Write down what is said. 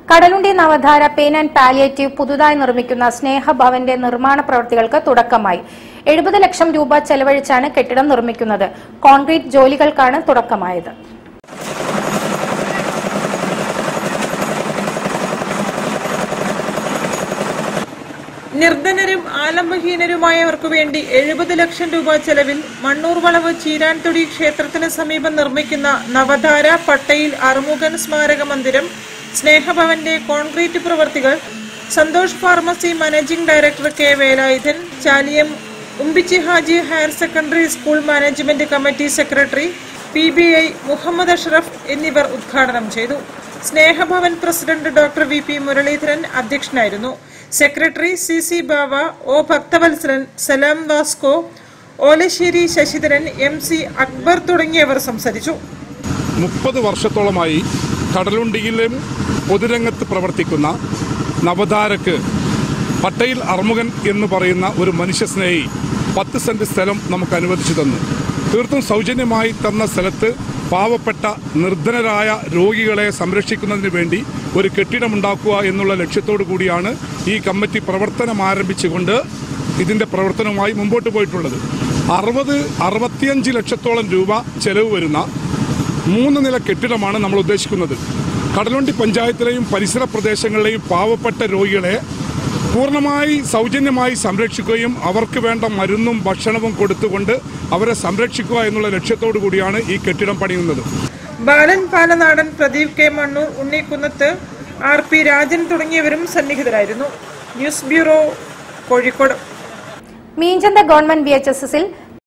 Kadalundi Navadhara pain and palliative പുതുതായി നിർമ്മിക്കുന്ന സ്നേഹഭവന്റെ നിർമ്മാണ പ്രവൃത്തികൾക്ക് തുടക്കമായി എഴുപത് ലക്ഷം രൂപ ചെലവഴിച്ചാണ് കെട്ടിടം നിർമ്മിക്കുന്നത് കോൺക്രീറ്റ് ജോലികൾക്കാണ് തുടക്കമായത് നിർധനരും ആലംബഹീനരുമായവർക്കു വേണ്ടി എഴുപത് ലക്ഷം രൂപ ചെലവിൽ മണ്ണൂർ വളവ് ചീരാൻതൊടി ക്ഷേത്രത്തിന് സമീപം നിർമ്മിക്കുന്ന നവധാര പട്ടയിൽ അറുമുഖൻ സ്മാരക മന്ദിരം സ്നേഹഭവന്റെ കോൺക്രീറ്റ് പ്രവർത്തികൾ Santhosh pharmacy managing director K Velayudhan Chaliyam Umbichi Haji higher secondary school management committee secretary P B I Muhammad Ashraf എന്നിവർ ഉദ്ഘാടനം ചെയ്തു Snehabhavan president doctor V P Muraleedharan അധ്യക്ഷനായിരുന്നു secretary C C Bava O Bhakthavalsaran Salam Vasco Olassery Sasidharan M C Akbar തുടങ്ങിയവർ സംസാരിച്ചു മുപ്പത് വർഷത്തോളമായി കടലുണ്ടിയിലും പൊതുരംഗത്ത് പ്രവർത്തിക്കുന്ന നവധാരക്ക് പട്ടയിൽ അർമുഖൻ എന്ന് പറയുന്ന ഒരു മനുഷ്യസ്നേഹി പത്ത് സെന്റ് സ്ഥലം നമുക്ക് അനുവദിച്ചു തന്നു തീർത്തും സൗജന്യമായി തന്ന സ്ഥലത്ത് പാവപ്പെട്ട നിർധനരായ രോഗികളെ സംരക്ഷിക്കുന്നതിന് വേണ്ടി ഒരു കെട്ടിടമുണ്ടാക്കുക എന്നുള്ള ലക്ഷ്യത്തോടു കൂടിയാണ് ഈ കമ്മിറ്റി പ്രവർത്തനം ആരംഭിച്ചുകൊണ്ട് ഇതിന്റെ പ്രവർത്തനവുമായി മുമ്പോട്ട് പോയിട്ടുള്ളത് അറുപത് അറുപത്തിയഞ്ച് ലക്ഷത്തോളം രൂപ ചെലവ് വരുന്ന മൂന്ന് നില കെട്ടിടമാണ് നമ്മൾ ഉദ്ദേശിക്കുന്നത് കടലുണ്ടി പഞ്ചായത്തിലെയും പരിസര പ്രദേശങ്ങളിലെയും പാവപ്പെട്ട രോഗികളെ പൂർണ്ണമായി സൗജന്യമായി സംരക്ഷിക്കുകയും അവർക്ക് വേണ്ട മരുന്നും ഭക്ഷണവും കൊടുത്തുകൊണ്ട് അവരെ സംരക്ഷിക്കുക എന്നുള്ള ലക്ഷ്യത്തോടു കൂടിയാണ് ഈ കെട്ടിടം പണിയുന്നത് Balan Palanadan Pradeep K Mannur Unnikkunnath R P Rajan തുടങ്ങിയവരും സന്നിഹിതരായിരുന്നു news bureau Kozhikode Meenchantha government B H S എസിൽ